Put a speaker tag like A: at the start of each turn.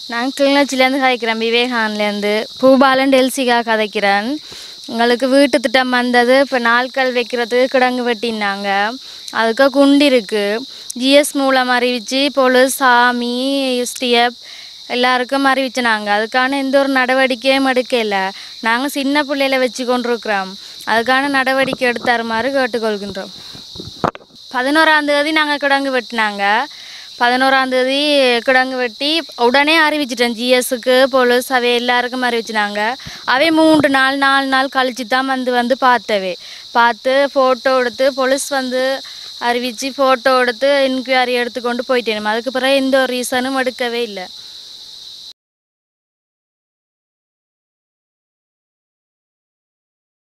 A: நான் கிளிநொச்சிலேருந்து கதைக்கிறேன் விவேகான்லேருந்து பூபாலன் டெல்சிகா கதைக்கிறேன் எங்களுக்கு வீட்டு திட்டம் வந்தது இப்போ நாட்கள் வைக்கிறதுக்கு கிடங்கு வெட்டினாங்க அதுக்கு குண்டு இருக்குது ஜிஎஸ் மூலம் அறிவித்து போலீஸ் சாமி எஸ்டிஎஃப் எல்லாருக்கும் அறிவிச்சினாங்க அதுக்கான எந்த ஒரு நடவடிக்கையும் எடுக்கல நாங்கள் சின்ன பிள்ளையில வச்சு கொண்டிருக்கிறோம் அதுக்கான நடவடிக்கை எடுத்து தருமாறு கேட்டுக்கொள்கின்றோம் பதினோராம் தேதி நாங்கள் கிடங்கு வெட்டினாங்க பதினோராம் தேதி கிடங்கு வெட்டி உடனே அறிவிச்சிட்டேன் ஜிஎஸ்க்கு போலீஸ் அவை எல்லாருக்கும் அறிவிச்சினாங்க அவை மூன்று நாள் நாலு நாள் கழிச்சு தான் வந்து வந்து பார்த்தவே பார்த்து ஃபோட்டோ எடுத்து போலீஸ் வந்து அறிவித்து ஃபோட்டோ எடுத்து இன்கொயரி எடுத்து கொண்டு போயிட்டேன் அதுக்கு பிறகு எந்த ஒரு ரீசனும் எடுக்கவே இல்லை